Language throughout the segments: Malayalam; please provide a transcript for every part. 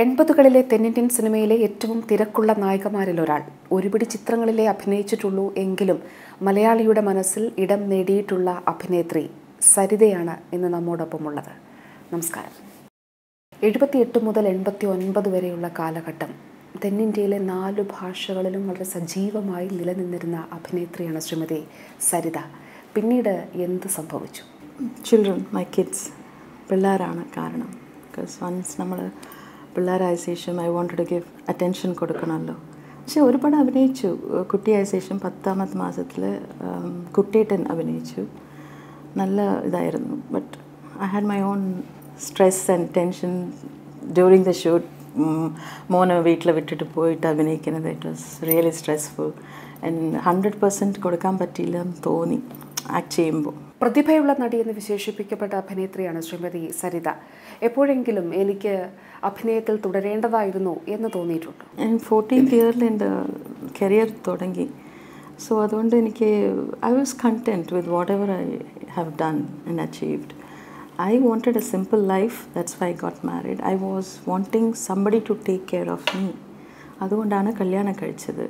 എൺപതുകളിലെ തെന്നിന്ത്യൻ സിനിമയിലെ ഏറ്റവും തിരക്കുള്ള നായികമാരിൽ ഒരാൾ ഒരുപിടി ചിത്രങ്ങളിലെ അഭിനയിച്ചിട്ടുള്ളൂ എങ്കിലും മലയാളിയുടെ മനസ്സിൽ ഇടം നേടിയിട്ടുള്ള അഭിനേത്രി സരിതയാണ് ഇന്ന് നമ്മോടൊപ്പമുള്ളത് നമസ്കാരം എഴുപത്തിയെട്ട് മുതൽ എൺപത്തി ഒൻപത് വരെയുള്ള കാലഘട്ടം തെന്നിന്ത്യയിലെ നാല് ഭാഷകളിലും വളരെ സജീവമായി നിലനിന്നിരുന്ന അഭിനേത്രിയാണ് ശ്രീമതി സരിത പിന്നീട് എന്ത് സംഭവിച്ചു ചിൽഡ്രൻ മൈ കിഡ്സ് പിള്ളേരാണ് കാരണം ബിക്കോസ് വൺസ് നമ്മൾ പിള്ളേരായ ശേഷം I want to give attention കൊടുക്കണമല്ലോ പക്ഷെ ഒരുപാട് അഭിനയിച്ചു കുട്ടിയായ ശേഷം പത്താമത്തെ മാസത്തിൽ കുട്ടിയേട്ടൻ അഭിനയിച്ചു നല്ല ഇതായിരുന്നു but I had my own stress and tension during the shoot മോനെ വീട്ടിൽ വിട്ടിട്ട് പോയിട്ട് അഭിനയിക്കുന്നത് it was really stressful and hundred percent കൊടുക്കാൻ പറ്റിയില്ല എന്ന് തോന്നി ആക്ട് ചെയ്യുമ്പോൾ പ്രതിഭയുള്ള നടി എന്ന് വിശേഷിപ്പിക്കപ്പെട്ട അഭിനേത്രിയാണ് ശ്രീമതി സരിത എപ്പോഴെങ്കിലും എനിക്ക് അഭിനയത്തിൽ തുടരേണ്ടതായിരുന്നു എന്ന് തോന്നിയിട്ടുണ്ട് ഞാൻ ഫോർട്ടീൻത്ത് ഇയറിൽ എൻ്റെ കരിയർ തുടങ്ങി സോ അതുകൊണ്ട് എനിക്ക് I was content with whatever I have done and achieved I wanted a simple life that's why got married I was wanting somebody to take care of me അതുകൊണ്ടാണ് കല്യാണം കഴിച്ചത്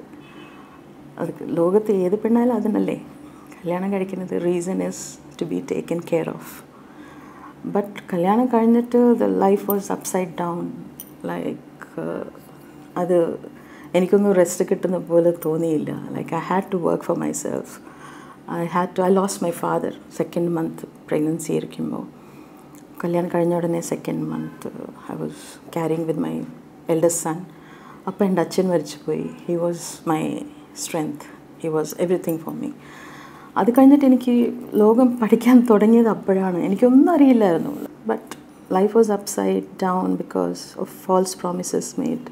അത് ലോകത്ത് ഏത് പെണ്ണാലും അതിനല്ലേ കല്യാണം കഴിക്കുന്നത് reason is to be taken care of but കല്യാണം കഴിഞ്ഞിട്ട് the life was upside down like അത് എനിക്കൊന്നും റെസ്റ്റ് കിട്ടുന്ന പോലെ തോന്നിയില്ല like I had to work for myself I had to I lose my father second month pregnancy ഇരിക്കുമ്പോൾ കല്യാണം കഴിഞ്ഞ ഉടനെ second month I was carrying with my eldest son അപ്പോൾ എൻ്റെ അച്ഛൻ മരിച്ചു പോയി he was my strength he was everything for me അത് കഴിഞ്ഞിട്ട് എനിക്ക് ലോകം പഠിക്കാൻ തുടങ്ങിയത് അപ്പോഴാണ് എനിക്കൊന്നും അറിയില്ലായിരുന്നു but life was upside down because of false promises made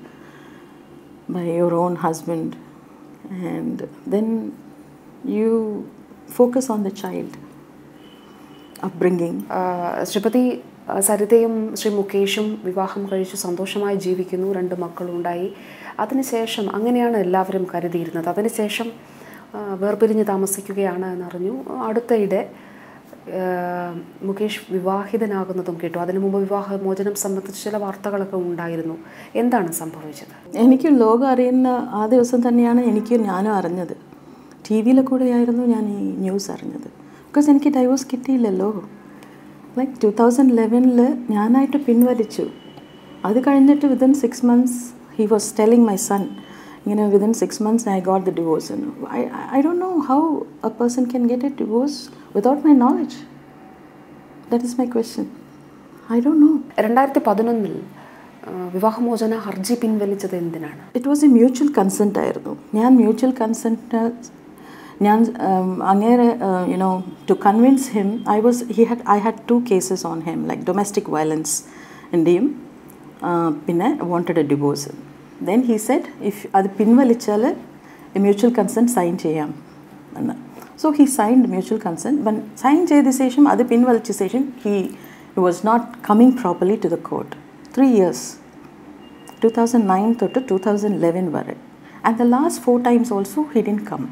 by your own husband and then you focus on the child upbringing Shrimati സരിതയും ശ്രീ മുകേഷും വിവാഹം കഴിച്ച് സന്തോഷമായി ജീവിക്കുന്നു രണ്ട് മക്കളുണ്ടായി അതിനുശേഷം അങ്ങനെയാണ് എല്ലാവരും കരുതിയിരുന്നത് അതിനുശേഷം വേർപിരിഞ്ഞ് താമസിക്കുകയാണ് എന്നറിഞ്ഞു അടുത്തയിടെ മുകേഷ് വിവാഹിതനാകുന്നതും കേട്ടു അതിനു മുമ്പ് വിവാഹമോചനം സംബന്ധിച്ച് ചില വാർത്തകളൊക്കെ ഉണ്ടായിരുന്നു എന്താണ് സംഭവിച്ചത് എനിക്ക് ലോകം അറിയുന്ന ആ ദിവസം തന്നെയാണ് എനിക്ക് ഞാനും അറിഞ്ഞത് ടി വിയിൽ കൂടെയായിരുന്നു ഞാൻ ഈ ന്യൂസ് അറിഞ്ഞത് ബിക്കോസ് എനിക്ക് ഡൈവോഴ്സ് കിട്ടിയില്ലല്ലോ ലൈക്ക് ടു തൗസൻഡ് ലെവനിൽ ഞാനായിട്ട് പിൻവലിച്ചു അത് കഴിഞ്ഞിട്ട് within six months he was telling my son ഇങ്ങനെ within six months I got the divorce I I don't know how a person can get a divorce without my knowledge that is my question I don't know രണ്ടായിരത്തി പതിനൊന്നിൽ വിവാഹമോചന ഹർജി പിൻവലിച്ചത് എന്തിനാണ് it was a mutual consent ആയിരുന്നു ഞാൻ മ്യൂച്വൽ കൺസെൻറ്റ് ഞാൻ അങ്ങേരെ you know to convince him I was he had I had to cases on him like domestic violence എൻ്റെയും പിന്നെ wanted a divorce then he said if അത് പിൻവലിച്ചാൽ മ്യൂച്വൽ കൺസെൻറ്റ് സൈൻ ചെയ്യാം എന്ന് so he signed mutual consent one sign ചെയ്ത ശേഷം അത് പിൻവലിച്ച ശേഷം he was not coming properly to the court three years two thousand nine തൊട്ട് ടു തൗസൻഡ് ലെവൻ വരെ and the last four times also he didn't come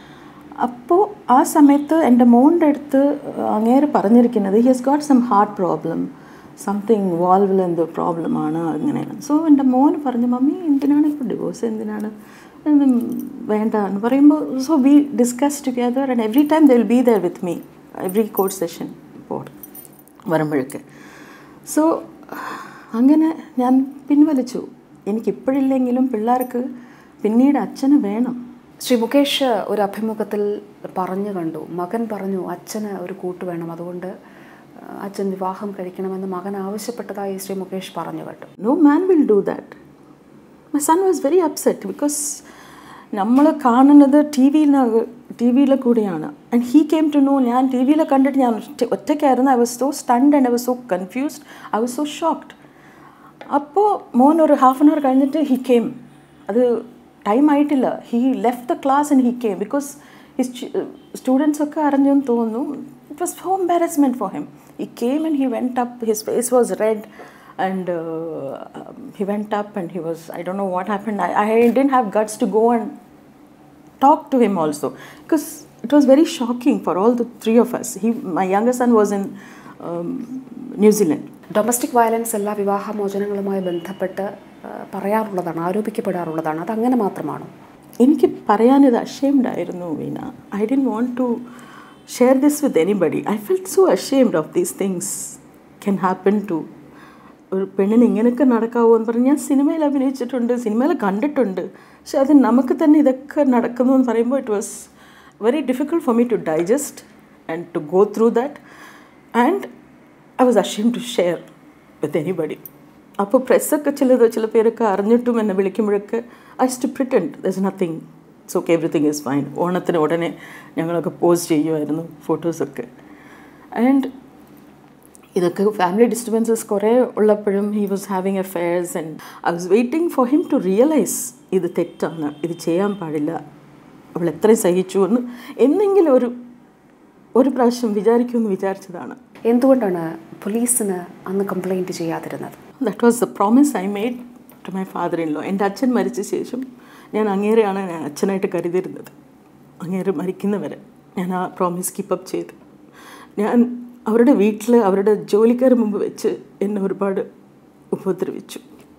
അപ്പോൾ ആ സമയത്ത് എൻ്റെ മോൻ്റെ അടുത്ത് അങ്ങേര് പറഞ്ഞിരിക്കുന്നത് he has got some heart problem something വാൾവിൽ എന്തോ പ്രോബ്ലമാണ് അങ്ങനെയാണ് സോ എൻ്റെ മോൻ പറഞ്ഞു മമ്മി എന്തിനാണ് ഇപ്പോൾ ഡിവോഴ്സ് എന്തിനാണ് വേണ്ട എന്ന് പറയുമ്പോൾ so we discuss together and every time the will be there with me every course session ഇപ്പോൾ വരുമ്പോഴൊക്കെ സോ അങ്ങനെ ഞാൻ പിൻവലിച്ചു എനിക്കിപ്പോഴില്ലെങ്കിലും പിള്ളേർക്ക് പിന്നീട് അച്ഛന് വേണം ശ്രീ മുകേഷ് ഒരു അഭിമുഖത്തിൽ പറഞ്ഞു കണ്ടു മകൻ പറഞ്ഞു അച്ഛന് ഒരു കൂട്ട് വേണം അതുകൊണ്ട് അച്ഛൻ വിവാഹം കഴിക്കണമെന്ന് മകൻ ആവശ്യപ്പെട്ടതായി ശ്രീ മുകേഷ് പറഞ്ഞു കേട്ടു no man will do that my son was very upset because നമ്മൾ കാണുന്നത് ടി വിയിൽ ടി വിയിലെ കൂടെയാണ് and he came to know ഞാൻ ടി വിയിൽ കണ്ടിട്ട് ഞാൻ ഒറ്റയ്ക്കായിരുന്നു I was so stunned and I was so confused I was so shocked അപ്പോൾ മോൻ ഒരു ഹാഫ് ആൻ അവർ കഴിഞ്ഞിട്ട് ഹി കെയിം അത് ടൈം ആയിട്ടില്ല he left the class and he came because his students ഒക്കെ അറിഞ്ഞെന്ന് തോന്നുന്നു it was so embarrassment for him he came and he went up his face was red and uh, he went up and he was i don't know what happened I, I didn't have guts to go and talk to him also because it was very shocking for all the three of us he my younger son was in um, new zealand domestic violence എല്ലാ വിവാഹമോചനങ്ങളുമായി ബന്ധപ്പെട്ട് ആ, പറയാറുള്ളതാണ് ആരോപിക്കപ്പെടാറുള്ളതാണ് അതങ്ങനെ മാത്രമാണോ എനിക്ക് പറയാനിത് ashamed Veena I didn't want to share this with anybody I felt so ashamed of these things can happen to ഒരു പെണ്ണിന് ഇങ്ങനെയൊക്കെ നടക്കാവോ എന്ന് പറഞ്ഞ് ഞാൻ സിനിമയിൽ അഭിനയിച്ചിട്ടുണ്ട് സിനിമയിൽ കണ്ടിട്ടുണ്ട് പക്ഷെ അത് നമുക്ക് തന്നെ ഇതൊക്കെ നടക്കുന്നു എന്ന് പറയുമ്പോൾ it was very difficult for me to digest and to go through that and I was ashame to share with anybody അപ്പോൾ പ്രസ്സൊക്കെ ചിലത് ചില പേരൊക്കെ അറിഞ്ഞിട്ടും എന്നെ വിളിക്കുമ്പോഴൊക്കെ I to pretend this nothing it's okay everything is fine ഓണത്തിന് ഉടനെ ഞങ്ങളൊക്കെ പോസ്റ്റ് ചെയ്യുമായിരുന്നു ഫോട്ടോസൊക്കെ ആൻഡ് ഇതൊക്കെ ഫാമിലി ഡിസ്റ്റർബൻസസ് കുറേ ഉള്ളപ്പോഴും he was having affairs and I was waiting for him to realise ഇത് തെറ്റാണ് ഇത് ചെയ്യാൻ പാടില്ല അവൾ എത്രയും സഹിച്ചു എന്ന് എന്നെങ്കിലും ഒരു ഒരു പ്രാവശ്യം വിചാരിക്കുമെന്ന് വിചാരിച്ചതാണ് എന്തുകൊണ്ടാണ് പോലീസിന് അന്ന് കംപ്ലൈൻറ്റ് ചെയ്യാതിരുന്നത് that was the promise I made to my father in law എൻ്റെ അച്ഛൻ മരിച്ച ശേഷം ഞാൻ അങ്ങേരെയാണ് ഞാൻ അച്ഛനായിട്ട് കരുതിയിരുന്നത് അങ്ങേര് മരിക്കുന്നവരെ ഞാൻ ആ പ്രോമിസ് കീപ്പപ്പ് ചെയ്തു ഞാൻ അവരുടെ വീട്ടിൽ അവരുടെ ജോലിക്കാർ മുമ്പ് വെച്ച് എന്നെ ഒരുപാട് ഉപദ്രവിച്ചു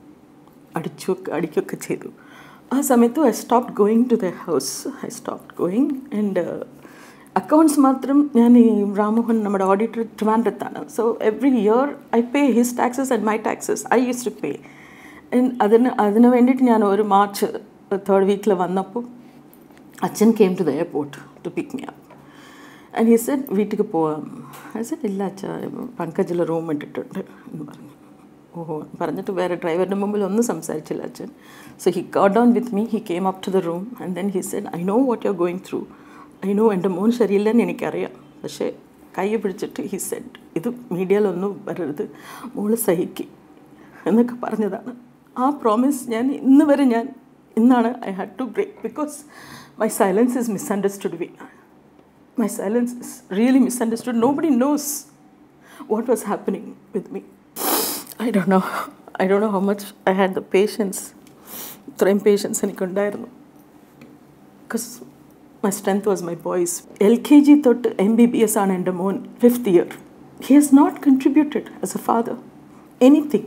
അടിച്ചു അടിക്കുകയൊക്കെ ചെയ്തു ആ സമയത്ത് I stop going to the house I stop going and accounts മാത്രം ഞാൻ ഈ രാമോഹൻ നമ്മുടെ ഓഡിറ്റർ ട്രിവാൻഡ്രത്താണ് so every year I pay his taxes and my taxes I use to pay and അതിന് അതിന് വേണ്ടിയിട്ട് ഞാൻ ഒരു മാർച്ച് തേർഡ് വീക്കിൽ വന്നപ്പോൾ അച്ഛൻ came to the airport to pick me up and he said വീട്ടിലേക്ക് പോവാം ഐ സെഡ് ഇല്ല അച്ഛാ പങ്കജിൽ റൂം ഇട്ടിട്ടുണ്ട് എന്ന് പറഞ്ഞു ഓഹോ പറഞ്ഞിട്ട് വേറെ ഡ്രൈവറിൻ്റെ മുമ്പിൽ ഒന്നും സംസാരിച്ചില്ല അച്ഛൻ so he got down with me he came up to the room and then he said I know what you are going through I know എൻ്റെ മോൻ ശരിയില്ലെന്ന് എനിക്കറിയാം പക്ഷേ കൈ പിടിച്ചിട്ട് ഹി സെഡ് ഇത് മീഡിയയിലൊന്നും വരരുത് മോള് സഹിക്കി എന്നൊക്കെ പറഞ്ഞതാണ് ആ പ്രോമിസ് ഞാൻ ഇന്ന് വരെ ഞാൻ ഇന്നാണ് I had to break because my silence is misunderstood we my silence is really misunderstood. Nobody knows what was happening with me. I don't know. I don't know how much I had the patience. ഇത്രയും പേഷ്യൻസ് എനിക്കുണ്ടായിരുന്നു because my strength was my boys L K G തൊട്ട് എം ബി ബി എസ് ആണ് എൻ്റെ മോൻ fifth year he has not contributed as a father anything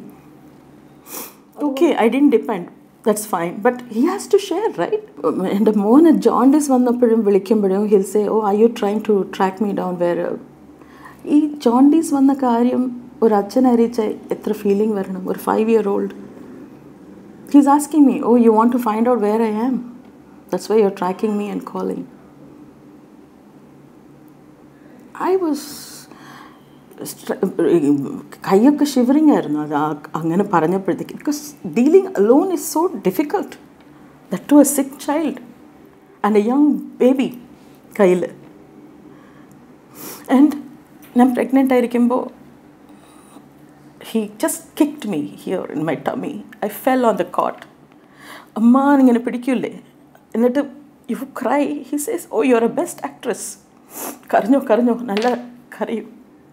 okay I didn't depend that's fine but he has to share right എൻ്റെ മോന് ജോണ്ടിസ് വന്നപ്പോഴും വിളിക്കുമ്പോഴും he'll say oh I you trying to track me down where ഈ ജോണ്ടീസ് വന്ന കാര്യം ഒരു അച്ഛൻ അറിയിച്ച എത്ര ഫീലിംഗ് വരണം ഒരു five year old he's asking me oh you want to find out where I am that's why you are tracking me and calling I was കൈയൊക്കെ ഷിവറിങ് ആയിരുന്നു അത് ആ അങ്ങനെ പറഞ്ഞപ്പോഴത്തേക്ക് because dealing alone is so difficult that to a sick child and a young baby കയ്യിൽ ആൻഡ് ഞാൻ പ്രഗ്നൻ്റ് ആയിരിക്കുമ്പോൾ he just kicked me here in my tummy I fell on the cot അമ്മ ഇങ്ങനെ പിടിക്കൂലേ എന്നിട്ട് you cry he says oh you are a best actress കരഞ്ഞോ കരഞ്ഞോ നല്ല കരയും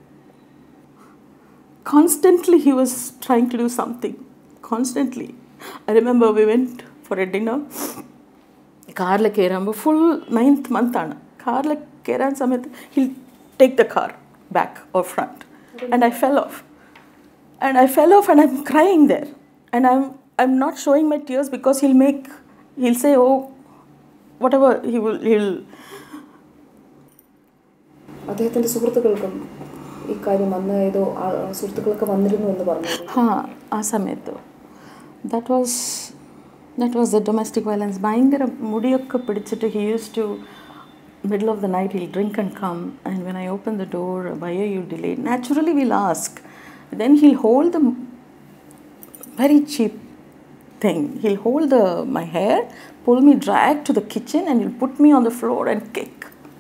constantly he was trying to do something constantly i remember we went for a dinner കാറിൽ കയറുമ്പോൾ ഫുൾ നയൻത്ത് മന്താണ് കാറിൽ കയറാൻ സമയത്ത് he'll take the car back or front and I fell off and I fell off and I'm crying there and I'm I'm not showing my tears because he'll make he'll say oh whatever he will he'll അദ്ദേഹത്തിൻ്റെ സുഹൃത്തുക്കൾക്കും ഇക്കാര്യം അന്ന് ഏതോ ആ സുഹൃത്തുക്കളൊക്കെ വന്നിരുന്നു എന്ന് പറഞ്ഞു ഹാ ആ സമയത്ത് that was that was the domestic violence ഭയങ്കര മുടിയൊക്കെ പിടിച്ചിട്ട് he use to middle of the night he'll drink and come and when I open the door why are you delay naturally will ask then he'll hold the very cheap thing. He'll hold the my hair, pull me drag to the kitchen, and he'll put me on the floor and kick.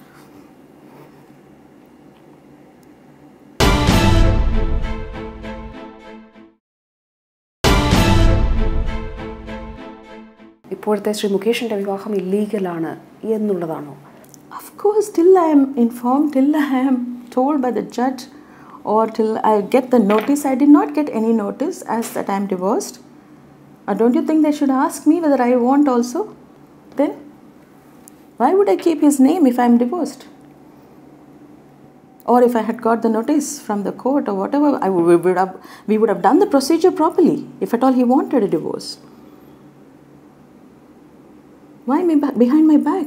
ഇപ്പോഴത്തെ ശ്രീ മുകേഷിൻ്റെ വിവാഹം ഇല്ലീഗലാണ് എന്നുള്ളതാണോ Of course, till I am informed, till I am told by the judge, or till I get the notice, I did not get any notice as that I am divorced. Uh, don't you think they should ask me whether I want also? Then, why would I keep his name if I am divorced? or if I had got the notice from the court or whatever, I would, we, would have, we would have done the procedure properly if at all he wanted a divorce. Why me ba- behind my back?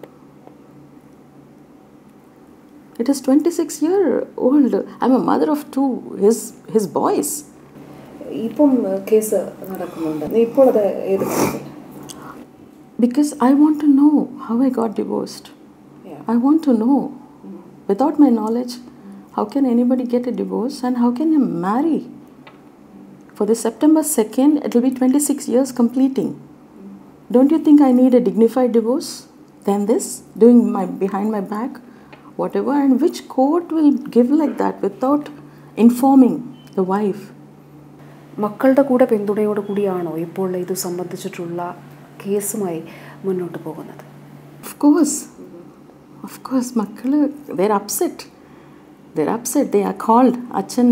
It is 26 year old. I'm a mother of two, his, his boys. ഇപ്പം കേസ് നടക്കുന്നുണ്ട് ഇപ്പോൾ അത് ഏത് ഘട്ടത്തിൽ? Because I want to know how I got divorced. Yeah. I want to know. Without my knowledge, how can anybody get a divorce and how can you marry? For this September 2nd, it will be 26 years completing. Don't you think I need a dignified divorce than this? Doing my behind my back, whatever. And which court will give like that without informing the wife? മക്കളുടെ കൂടെ പിന്തുണയോട് കൂടിയാണോ ഇപ്പോൾ ഇത് സംബന്ധിച്ചിട്ടുള്ള കേസുമായി മുന്നോട്ട് പോകുന്നത് Of course. Of course, Makkala, they're upset. They're upset. They are called. Achan,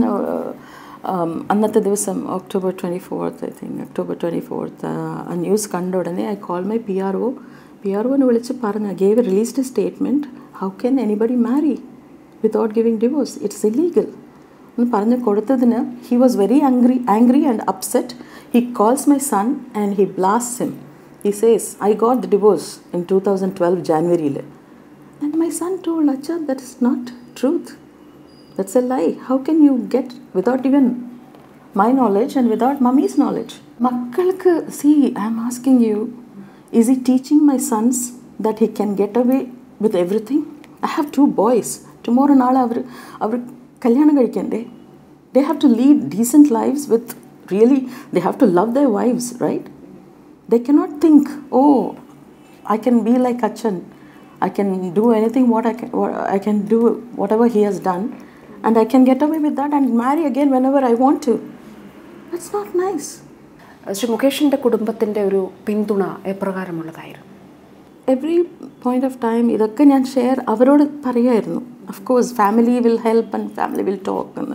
അന്നത്തെ ദിവസം October twenty fourth I think October twenty fourth ആ ന്യൂസ് കണ്ട ഉടനെ I call my P R O P R ഒന്ന് വിളിച്ച് പറഞ്ഞ gave released a statement how can anybody marry without giving divorce it's illegal എന്ന് പറഞ്ഞ് കൊടുത്തതിന് he was very angry angry and upset he calls my son and he blast him he says I got the divorce in two thousand twelve ജാനുവരിയിൽ ആൻഡ് മൈ സൺ ടോൾഡ് അച്ഛ that is not truth that's a lie how can you get without even my knowledge and without mummy's knowledge മക്കൾക്ക് see I'm asking you is he teaching my sons that he can get away with everything I have two boys tomorrow നാളെ അവർ അവർ കല്യാണം കഴിക്കണ്ടേ they have to lead decent lives with really they have to love the wives right they cannot think oh i can be like achan i can do anything what i can what i can do whatever he has done and i can get away with that and marry again whenever i want to that's not nice Shri മുകേഷിൻ്റെ കുടുംബത്തിൻ്റെ ഒരു പിന്തുണ എപ്രകാരമുള്ളതായിരുന്നു എവറി പോയിന്റ് ഓഫ് ടൈം ഇതൊക്കെ ഞാൻ ഷെയർ അവരോട് പറയായിരുന്നു of course family will help and family will talk എന്ന്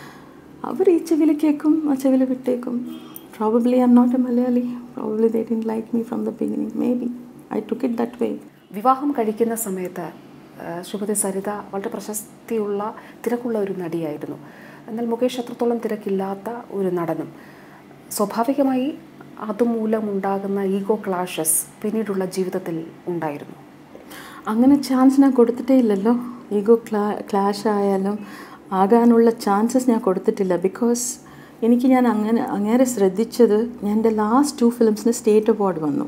അവർ ഈ ചെവിയിൽ കേൾക്കും ആ ചെവിയിൽ വിട്ടേക്കും probably I'm not a Malayali probably they didn't like me from the beginning maybe I took it that way വിവാഹം കഴിക്കുന്ന സമയത്ത് ആ, ശ്രീമതി സരിത വളരെ പ്രശസ്തിയുള്ള തിരക്കുള്ള ഒരു നടിയായിരുന്നു എന്നാൽ മുകേഷ് അത്രത്തോളം തിരക്കില്ലാത്ത ഒരു നടനും സ്വാഭാവികമായി അതുമൂലമുണ്ടാകുന്ന ഈഗോ ക്ലാഷസ് പിന്നീടുള്ള ജീവിതത്തിൽ ഉണ്ടായിരുന്നു അങ്ങനെ ചാൻസ് ഞാൻ കൊടുത്തിട്ടേ ഇല്ലല്ലോ ഈഗോ ക്ലാ ക്ലാഷ് ആയാലും ആകാനുള്ള ചാൻസസ് ഞാൻ കൊടുത്തിട്ടില്ല ബിക്കോസ് എനിക്ക് ഞാൻ അങ്ങനെ അങ്ങേരെ ശ്രദ്ധിച്ചത് ഞാൻ എൻ്റെ ലാസ്റ്റ് ടു ഫിലിംസിന് സ്റ്റേറ്റ് അവാർഡ് വന്നു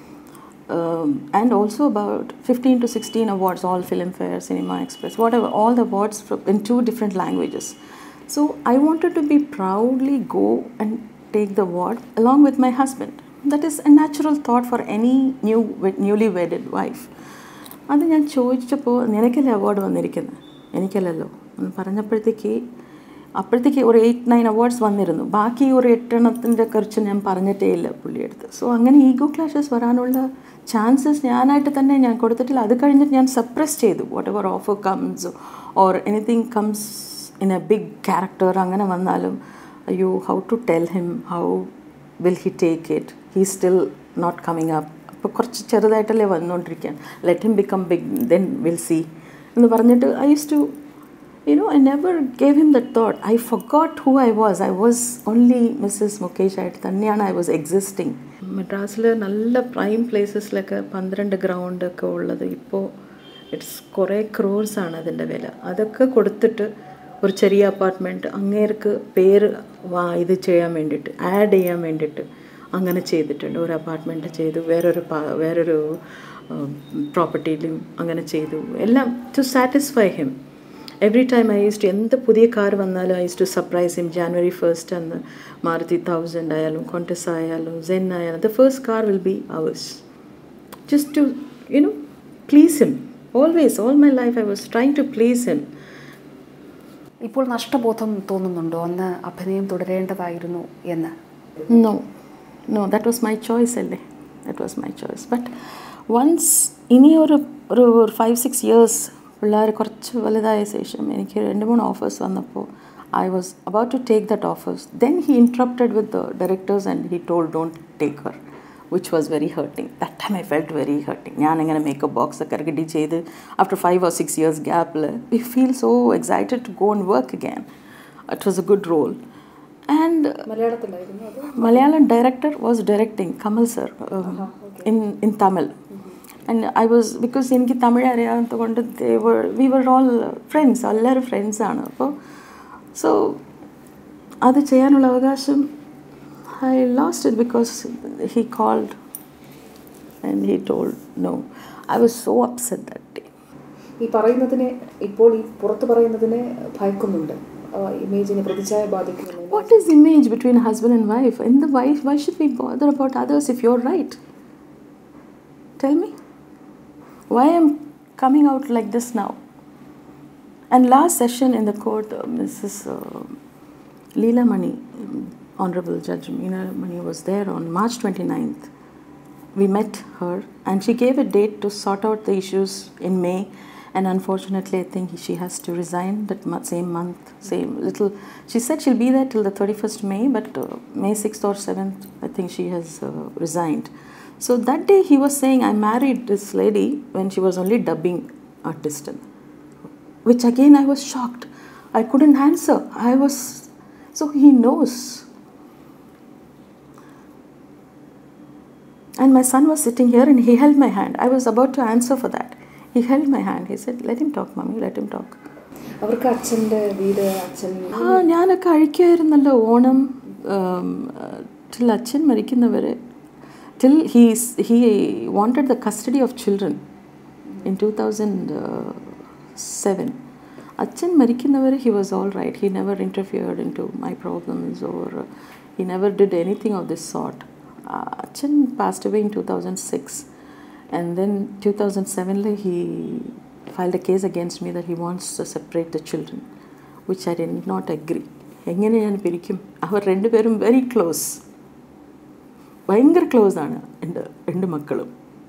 and also about fifteen to sixteen awards all Filmfare Cinema Express whatever all the awards in two different languages so I wanted to be proudly go and take the award along with my husband. That is a natural thought for any new newly wedded wife. അത് ഞാൻ ചോദിച്ചപ്പോൾ നിനക്കല്ലേ അവാർഡ് വന്നിരിക്കുന്നത് എനിക്കല്ലല്ലോ എന്ന് പറഞ്ഞപ്പോഴത്തേക്ക് അപ്പോഴത്തേക്ക് ഒരു എയ്റ്റ് നയൻ അവാർഡ്സ് വന്നിരുന്നു ബാക്കി ഒരു എട്ടെണ്ണത്തിൻ്റെ കുറിച്ച് ഞാൻ പറഞ്ഞിട്ടേ ഇല്ല പുള്ളിയെടുത്ത് സോ അങ്ങനെ ഈഗോ ക്ലാഷസ് വരാനുള്ള ചാൻസസ് ഞാനായിട്ട് തന്നെ ഞാൻ കൊടുത്തിട്ടില്ല അത് കഴിഞ്ഞിട്ട് ഞാൻ സപ്രസ് ചെയ്തു whatever offer comes or anything comes in a big character അങ്ങനെ വന്നാലും അയ്യോ how to tell him how will he take it he still not coming up അപ്പോൾ കുറച്ച് ചെറുതായിട്ടല്ലേ വന്നുകൊണ്ടിരിക്കാൻ let him become big then will see എന്ന് പറഞ്ഞിട്ട് I use to you know, I never gave him that thought. I forgot who I was. I was only Mrs. Mukesh ആയിട്ട് തന്നെയാണ് ഐ വാസ് എക്സിസ്റ്റിംഗ് മദ്രാസിൽ നല്ല പ്രൈം പ്ലേസസിലൊക്കെ പന്ത്രണ്ട് ഗ്രൗണ്ട് ഒക്കെ ഉള്ളത് ഇപ്പോൾ ഇറ്റ്സ് കുറേ ക്രോർസ് ആണ് അതിൻ്റെ വില അതൊക്കെ കൊടുത്തിട്ട് ഒരു ചെറിയ അപ്പാർട്ട്മെൻറ്റ് അങ്ങേർക്ക് പേര് വാ ഇത് ചെയ്യാൻ വേണ്ടിയിട്ട് ആഡ് ചെയ്യാൻ വേണ്ടിയിട്ട് അങ്ങനെ ചെയ്തിട്ടുണ്ട് ഒരു അപ്പാർട്ട്മെൻറ്റ് ചെയ്തു വേറൊരു പാ- വേറൊരു പ്രോപ്പർട്ടിയിലും അങ്ങനെ ചെയ്തു എല്ലാം to satisfy him every time I use to എന്ത് പുതിയ കാർ വന്നാലും I use to surprise him January first അന്ന് മാരുതി തൗസൻഡ് ആയാലും കോണ്ടസ് ആയാലും സെൻ ആയാലും the first car will be ours just to you know please him always all my life I was trying to please him ഇപ്പോൾ നഷ്ടബോധം തോന്നുന്നുണ്ടോ അന്ന് അഭിനയം തുടരേണ്ടതായിരുന്നു എന്ന് No, no, that was my choice അല്ലേ that was my choice. But once ഇനി ഒരു ഒരു ഫൈവ് സിക്സ് ഇയേഴ്സ് പിള്ളേർ കുറച്ച് വലുതായ ശേഷം എനിക്ക് രണ്ട് മൂന്ന് ഓഫേഴ്സ് വന്നപ്പോൾ I was about to take that offers then he interrupted with the directors and he told don't take her which was very hurting that time I felt very hurting ഞാൻ ഇങ്ങനെ മേക്കപ്പ് ബോക്സ് ഒക്കെ റെഡി ചെയ്ത് after five or six years ഗ്യാപ്പിൽ we feel so excited to go and work again it was a good role and മലയാളത്തിലായിരുന്നു അത് Malayalam director was directing Kamal sir um, in in Tamil, and I was because എനിക്ക് തമിഴ് അറിയാത്തത് കൊണ്ട് they were we were all friends എല്ലാവരും ഫ്രണ്ട്സ് ആണ് അപ്പോൾ സോ അത് ചെയ്യാനുള്ള അവകാശം I last it because he called and he told no I was so upset that day ഈ പറയുന്നതിനെ ഇപ്പോൾ ഈ പുറത്തു പറയുന്നതിനെ ഭയക്കുന്നുണ്ട് ആ ഇമേജിനെ പ്രതിച്ഛായ ബാധിക്കുന്നു What is image between husband and wife? And the wife, why should we bother about others if you're right? Tell me. Why am coming out like this now? And last session in the court, uh, Mrs. Uh, Leela Mani, Honorable Judge Meena Mani was there on March 29th. We met her and she gave a date to sort out the issues in May. And unfortunately, I think she has to resign that mo- same month, same little. She said she'll be there till the 31st May, but uh, May 6th or 7th, I think she has uh, resigned. So that day he was saying, I married this lady when she was only dubbing artist. Which again I was shocked. I couldn't answer. I was. So he knows. And my son was sitting here and he held my hand. I was about to answer for that. He held my hand. He said, Let him talk, mommy, let him talk. അവർക്ക് അച്ഛൻ്റെ വീട് അച്ഛൻ ആ ഞാനൊക്കെ അഴിക്കുമായിരുന്നല്ലോ ഓണം ടിൽ അച്ഛൻ മരിക്കുന്നവരെ till he's he wanted the custody of children in two thousand seven അച്ഛൻ മരിക്കുന്നവരെ he was all right he never interfered into my problems or he never did anything of this sort അച്ഛൻ passed away in two thousand six and then 2007 he filed a case against me that he wants to separate the children which i did not agree എങ്ങനെ ഞാൻ പിരിക്കും അവർ രണ്ടുപേരും വെരി ക്ലോസ് ഭയങ്കര ക്ലോസ് ആണ് എൻ്റെ രണ്ട് മക്കളും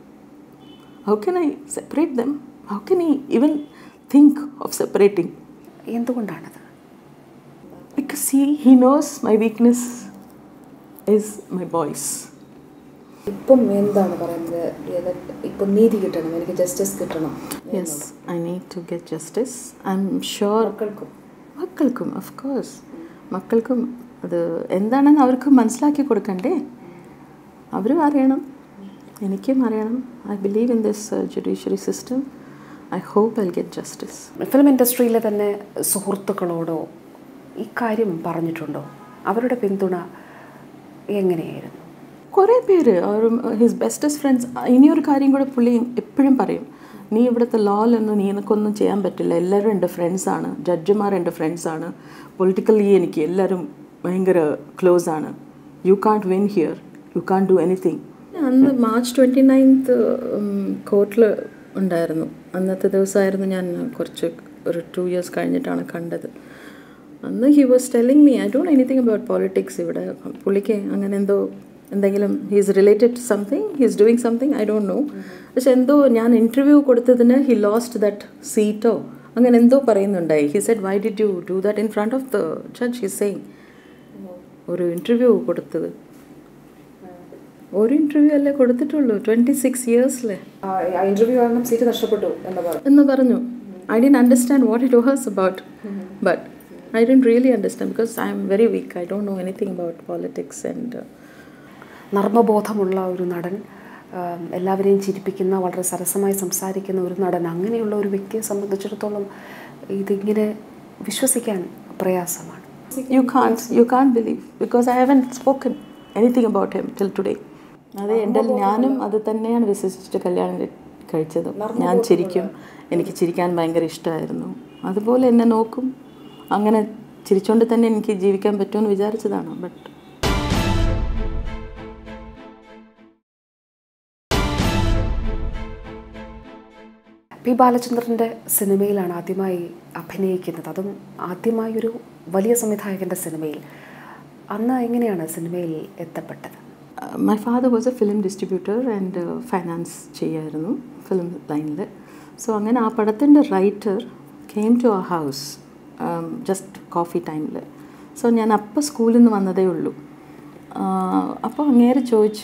how can I separate them how can I even think of separating എന്തുകൊണ്ടാണത് because he he knows my weakness is my boys ഇപ്പം എന്താണ് പറയുന്നത് ഏത് ഇപ്പം നീതി കിട്ടണം എനിക്ക് ജസ്റ്റിസ് കിട്ടണം yes I need to get justice I'm sure മക്കൾക്കും മക്കൾക്കും ഓഫ് കോഴ്സ് മക്കൾക്കും അത് എന്താണെന്ന് അവർക്ക് മനസ്സിലാക്കി കൊടുക്കണ്ടേ അവരും അറിയണം എനിക്കും അറിയണം I believe in this judiciary system I hope I get justice film ഇൻഡസ്ട്രിയിലെ തന്നെ സുഹൃത്തുക്കളോടോ ഈ കാര്യം പറഞ്ഞിട്ടുണ്ടോ അവരുടെ പിന്തുണ എങ്ങനെയായിരുന്നു കുറേ പേര് അവർ ഹിസ് ബെസ്റ്റസ്റ്റ് ഫ്രണ്ട്സ് ഇനിയൊരു കാര്യം കൂടെ പുള്ളി എപ്പോഴും പറയും നീ ഇവിടുത്തെ ലോയിലൊന്നും നീ എനിക്കൊന്നും ചെയ്യാൻ പറ്റില്ല എല്ലാവരും എൻ്റെ ഫ്രണ്ട്സാണ് ജഡ്ജിമാർ എൻ്റെ ഫ്രണ്ട്സാണ് പൊളിറ്റിക്കലി എനിക്ക് എല്ലാവരും ഭയങ്കര ക്ലോസ് ആണ് you can't win here you can do anything അന്ന് മാർച്ച് ട്വൻറ്റി നയൻത്ത് കോർട്ടിൽ ഉണ്ടായിരുന്നു അന്നത്തെ ദിവസമായിരുന്നു ഞാൻ കുറച്ച് ഒരു ടു ഇയേഴ്സ് കഴിഞ്ഞിട്ടാണ് കണ്ടത് അന്ന് he was telling me I don't anything about politics ഇവിടെ പുള്ളിക്ക് അങ്ങനെ എന്തോ എന്തെങ്കിലും he's related to something he's doing something I don't know പക്ഷെ എന്തോ ഞാൻ ഇൻ്റർവ്യൂ കൊടുത്തതിന് ഹി ലോസ്റ്റ് ദറ്റ് സീറ്റോ അങ്ങനെ എന്തോ പറയുന്നുണ്ടായി he said why did you do that in front of the judge he saying ഒരു ഇൻ്റർവ്യൂ കൊടുത്തത് ഒരു ഇൻ്റർവ്യൂ അല്ലേ കൊടുത്തിട്ടുള്ളൂ ട്വൻറ്റി സിക്സ് ഇയേഴ്സിലെ ഇന്റർവ്യൂ കാരണം സീറ്റ് നഷ്ടപ്പെട്ടു എന്ന് പറഞ്ഞു എന്ന് പറഞ്ഞു I didn't understand what it was about but I didn't really understand because I'm very weak I don't know anything about politics and നർമ്മബോധമുള്ള ഒരു നടൻ ആം, എല്ലാവരെയും ചിരിപ്പിക്കുന്ന വളരെ സരസമായി സംസാരിക്കുന്ന ഒരു നടൻ അങ്ങനെയുള്ള ഒരു വ്യക്തിയെ സംബന്ധിച്ചിടത്തോളം ഇതിങ്ങനെ വിശ്വസിക്കാൻ പ്രയാസമാണ് you can't you can believe because I haven't spoken anything about him till today അതെ എൻ്റെ ഞാനും അത് തന്നെയാണ് വിശ്വസിച്ചിട്ട് കല്യാണം കഴി- കഴിച്ചത് ഞാൻ ചിരിക്കും എനിക്ക് ചിരിക്കാൻ ഭയങ്കര ഇഷ്ടമായിരുന്നു അതുപോലെ എന്നെ നോക്കും അങ്ങനെ ചിരിച്ചുകൊണ്ട് തന്നെ എനിക്ക് ജീവിക്കാൻ പറ്റുമെന്ന് വിചാരിച്ചതാണ് ബട്ട് പി ബാലചന്ദ്രൻ്റെ സിനിമയിലാണ് ആദ്യമായി അഭിനയിക്കുന്നത് അതും ആദ്യമായി ഒരു വലിയ സംവിധായകൻ്റെ സിനിമയിൽ അന്ന് എങ്ങനെയാണ് സിനിമയിൽ എത്തപ്പെട്ടത് my father was a film distributor and finance ചെയ്യായിരുന്നു ഫിലിം ലൈനിൽ സോ അങ്ങനെ ആ പടത്തിൻ്റെ writer came to our house just coffee ടൈമിൽ സോ ഞാൻ അപ്പം സ്കൂളിൽ നിന്ന് വന്നതേ ഉള്ളൂ അപ്പോൾ അങ്ങേരെ ചോദിച്ചു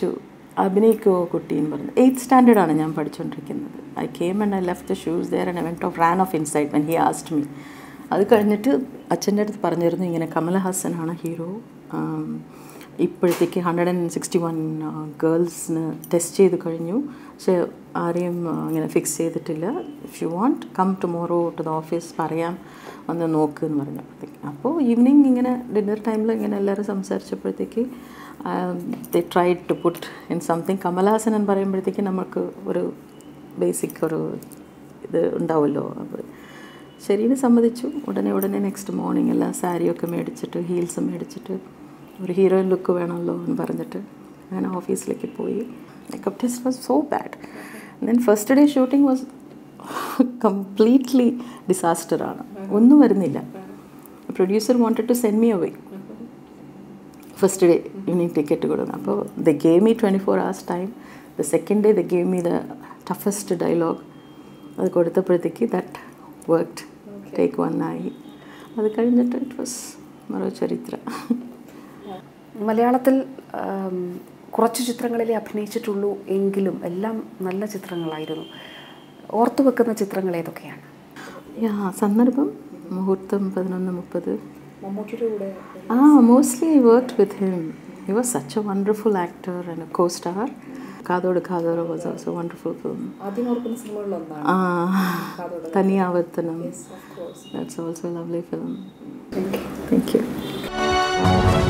അഭിനയിക്കോ കുട്ടി എന്ന് പറഞ്ഞു എയ്ത്ത് സ്റ്റാൻഡേർഡാണ് ഞാൻ പഠിച്ചുകൊണ്ടിരിക്കുന്നത് I came and I left the shoes there and I went off ran off inside when he asked me അത് കഴിഞ്ഞിട്ട് അച്ഛൻ്റെ അടുത്ത് പറഞ്ഞിരുന്നു ഇങ്ങനെ കമലഹാസനാണ് ഹീറോ ഇപ്പോഴത്തേക്ക് ഹൺഡ്രഡ് ആൻഡ് സിക്സ്റ്റി വൺ ഗേൾസിന് ടെസ്റ്റ് ചെയ്ത് കഴിഞ്ഞു പക്ഷേ ആരെയും ആ, ഇങ്ങനെ ഫിക്സ് ചെയ്തിട്ടില്ല if you want come tomorrow to the office പറയാം വന്ന് നോക്ക് എന്ന് പറഞ്ഞപ്പോഴത്തേക്ക് അപ്പോൾ ഈവനിങ് ഇങ്ങനെ ഡിന്നർ ടൈമിൽ ഇങ്ങനെ എല്ലാവരും സംസാരിച്ചപ്പോഴത്തേക്ക് the try to put in something കമലഹാസൻ എന്ന് പറയുമ്പോഴത്തേക്ക് നമുക്ക് ഒരു ബേസിക് ഒരു ഇത് ഉണ്ടാവുമല്ലോ അപ്പോൾ ശരീരം സമ്മതിച്ചു ഉടനെ ഉടനെ നെക്സ്റ്റ് മോർണിംഗ് എല്ലാം സാരിയൊക്കെ മേടിച്ചിട്ട് ഹീൽസ് മേടിച്ചിട്ട് ഒരു ഹീറോയിൻ ലുക്ക് വേണമല്ലോ എന്ന് പറഞ്ഞിട്ട് അങ്ങനെ ഓഫീസിലേക്ക് പോയി makeup test was so bad then first day shooting was completely ഡിസാസ്റ്ററാണ് ഒന്നും വരുന്നില്ല producer wanted to send me away first day evening ticket കൊടുക്കണം അപ്പോൾ the gave me twenty four hours time the second day the gave me the toughest dialogue അത് കൊടുത്തപ്പോഴത്തേക്ക് ദറ്റ് വർക്ക്ഡ് ടേക്ക് വൺ ആയി അത് കഴിഞ്ഞിട്ട് ഇറ്റ് വാസ് മറോ ചരിത്ര മലയാളത്തിൽ ആം, കുറച്ച് ചിത്രങ്ങളിലേ അഭിനയിച്ചിട്ടുള്ളൂ എങ്കിലും എല്ലാം നല്ല ചിത്രങ്ങളായിരുന്നു ഓർത്തു വെക്കുന്ന ചിത്രങ്ങൾ ഏതൊക്കെയാണ് യാ സന്ദർഭം മുഹൂർത്തം പതിനൊന്ന് മുപ്പത് മമ്മൂട്ടിയുടെ കൂടെ ആ mostly I work with him he was such a wonderful actor and co star കാതോട് കാതോട് വാസ് ഓൾസോ വണ്ടർഫുൾ ഫിലിം ആദ്യം ഓർക്കുന്ന സിനിമകളിലൊന്നാണ് ആ Thaniyavarthanam that's also lovely film thank U